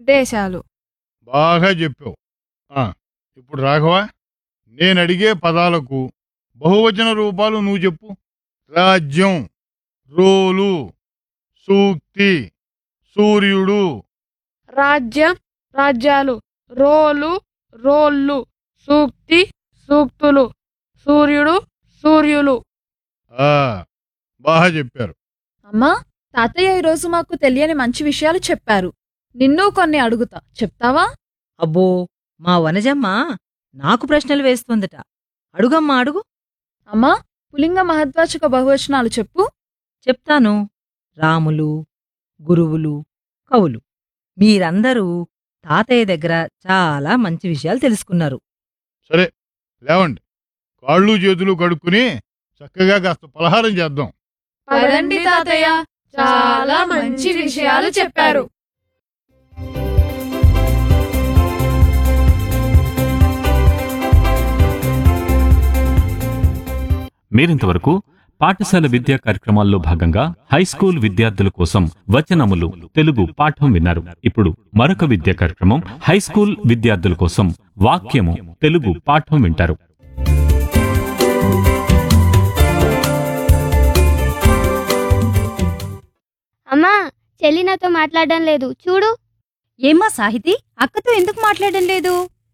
దేశాలు బాగా చెప్పావు ఆ, ఇప్పుడు రాఘవ నేను అడిగే పదాలకు బహువచన రూపాలు నువ్వు చెప్పు రాజ్యం రోలు సూక్తి సూర్యుడు రాజ్యం రాజ్యాలు రోలు రోళ్ళు సూక్తి సూక్తులు సూర్యుడు సూర్యులు ఆ బాగా చెప్పారు అమ్మా తాతయ్య ఈరోజు మాకు తెలియని మంచి విషయాలు చెప్పారు నిన్ను కొన్ని అడుగుతా చెప్తావా అబ్బో మా వనజమ్మ నాకు ప్రశ్నలు వేస్తోందట అడుగమ్మా అడుగు అమ్మా పులింగ మహద్వాచక బహువచనాలు చెప్పు చెప్తాను రాములు గురువులు కవులు మీరందరూ తాతయ్య దగ్గర చాలా మంచి విషయాలు తెలుసుకున్నారు సరే లేవండి కాళ్ళు చేతులు కడుక్కుని చక్కగా కాస్త పలహారం చేద్దాం పదండి తాతయ్య చాలా మంచి విషయాలు చెప్పారు మీరింతవరకు పాఠశాల విద్యా కార్యక్రమాల్లో భాగంగా హైస్కూల్ విద్యార్థుల కోసం వచనములు తెలుగు పాఠం విన్నారు ఇప్పుడు మరొక విద్యా కార్యక్రమం హైస్కూల్ విద్యార్థుల కోసం వాక్యము తెలుగు పాఠం వింటారు అమ్మా చెల్లి నాతో మాట్లాడడం లేదు చూడు ఏమ్మా సాహితి అక్కతో ఎందుకు మాట్లాడడం లేదు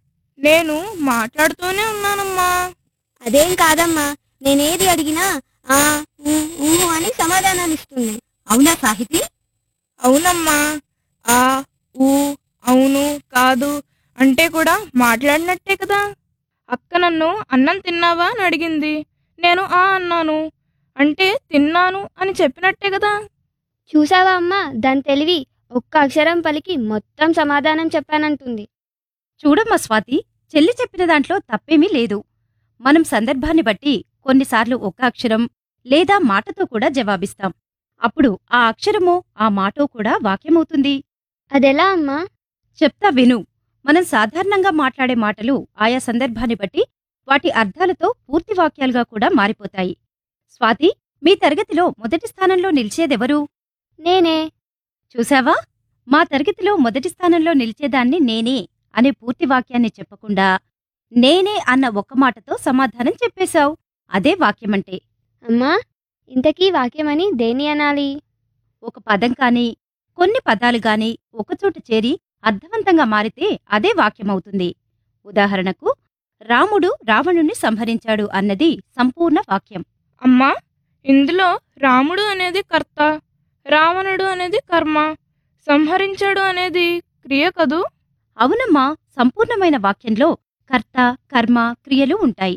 నేను మాట్లాడుతూనే ఉన్నానమ్మా అదేం కాదమ్మా నేనేది అడిగినా ఆ ఊ, ఊ అని సమాధానాలు ఇస్తుంది అవునా సాహితి అవునమ్మా ఆ ఊ అవును కాదు అంటే కూడా మాట్లాడినట్టే కదా అక్క నన్ను అన్నం తిన్నావా అని అడిగింది నేను ఆ అన్నాను అంటే తిన్నాను అని చెప్పినట్టే కదా చూసావా అమ్మా దాని తెలివి ఒక్క అక్షరం పలికి మొత్తం సమాధానం చెప్పానంటుంది చూడమ్మా స్వాతి చెల్లి చెప్పిన దాంట్లో తప్పేమీ లేదు మనం సందర్భాన్ని బట్టి కొన్నిసార్లు ఒక అక్షరం లేదా మాటతో కూడా జవాబిస్తాం అప్పుడు ఆ అక్షరమో ఆ మాటో కూడా వాక్యమవుతుంది అదెలా అమ్మా చెప్తా విను మనం సాధారణంగా మాట్లాడే మాటలు ఆయా సందర్భాన్ని బట్టి వాటి అర్థాలతో పూర్తి వాక్యాలుగా కూడా మారిపోతాయి స్వాతి మీ తరగతిలో మొదటి స్థానంలో నిలిచేదెవరు నేనే చూశావా మా తరగతిలో మొదటి స్థానంలో నిలిచేదాన్ని నేనే అనే పూర్తి వాక్యాన్ని చెప్పకుండా నేనే అన్న ఒక్క మాటతో సమాధానం చెప్పేశావు అదే వాక్యమంటే అమ్మా ఇంతకీ వాక్యమని దేని అనాలి ఒక పదం కాని కొన్ని పదాలు గాని ఒకచోట చేరి అర్థవంతంగా మారితే అదే వాక్యమవుతుంది ఉదాహరణకు రాముడు రావణుణ్ణి సంహరించాడు అన్నది సంపూర్ణ వాక్యం అమ్మా ఇందులో రాముడు అనేది కర్త రావణుడు అనేది కర్మ సంహరించాడు అనేది క్రియ కదూ అవునమ్మా సంపూర్ణమైన వాక్యంలో కర్త కర్మ క్రియలు ఉంటాయి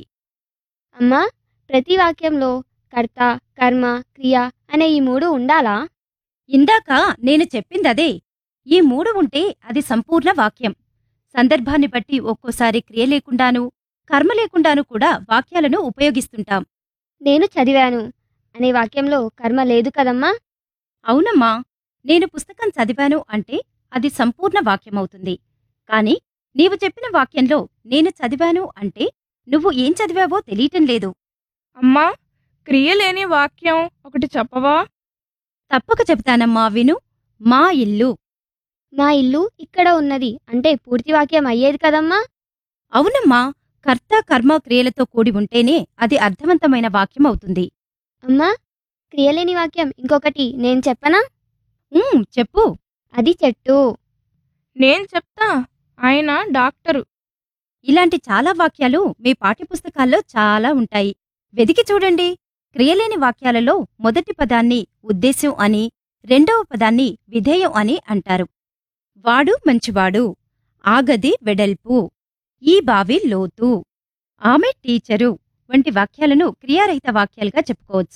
అమ్మా ప్రతి వాక్యంలో కర్త కర్మ క్రియ అనే ఈ మూడు ఉండాలా ఇందాక నేను చెప్పిందదే ఈ మూడు ఉంటే అది సంపూర్ణ వాక్యం సందర్భాన్ని బట్టి ఒక్కోసారి క్రియ లేకుండాను కర్మ లేకుండాను కూడా వాక్యాలను ఉపయోగిస్తుంటాం నేను చదివాను అనే వాక్యంలో కర్మ లేదు కదమ్మా అవునమ్మా నేను పుస్తకం చదివాను అంటే అది సంపూర్ణ వాక్యమవుతుంది కాని నీవు చెప్పిన వాక్యంలో నేను చదివాను అంటే నువ్వు ఏం చదివావో తెలియటం లేదు అమ్మా క్రియ లేని వాక్యం ఒకటి చెప్పవా తప్పక చెబుతానమ్మా విను మా ఇల్లు మా ఇల్లు ఇక్కడ ఉన్నది అంటే పూర్తి వాక్యం అయ్యేది కదమ్మా అవునమ్మా కర్త కర్మ క్రియలతో కూడి ఉంటేనే అది అర్థవంతమైన వాక్యం అవుతుంది అమ్మా క్రియలేని వాక్యం ఇంకొకటి నేను చెప్పనా ఉమ్, చెప్పు అది చెట్టు నేను చెప్తా ఆయన డాక్టరు ఇలాంటి చాలా వాక్యాలు మీ పాఠ్యపుస్తకాల్లో చాలా ఉంటాయి వెదికి చూడండి క్రియలేని వాక్యాలలో మొదటి పదాన్ని ఉద్దేశ్యం అని రెండవ పదాన్ని విధేయం అని అంటారు వాడు మంచివాడు ఆ గది వెడల్పు ఈ బావి లోతు ఆమె టీచరు వంటి వాక్యాలను క్రియారహిత వాక్యాలుగా చెప్పుకోవచ్చు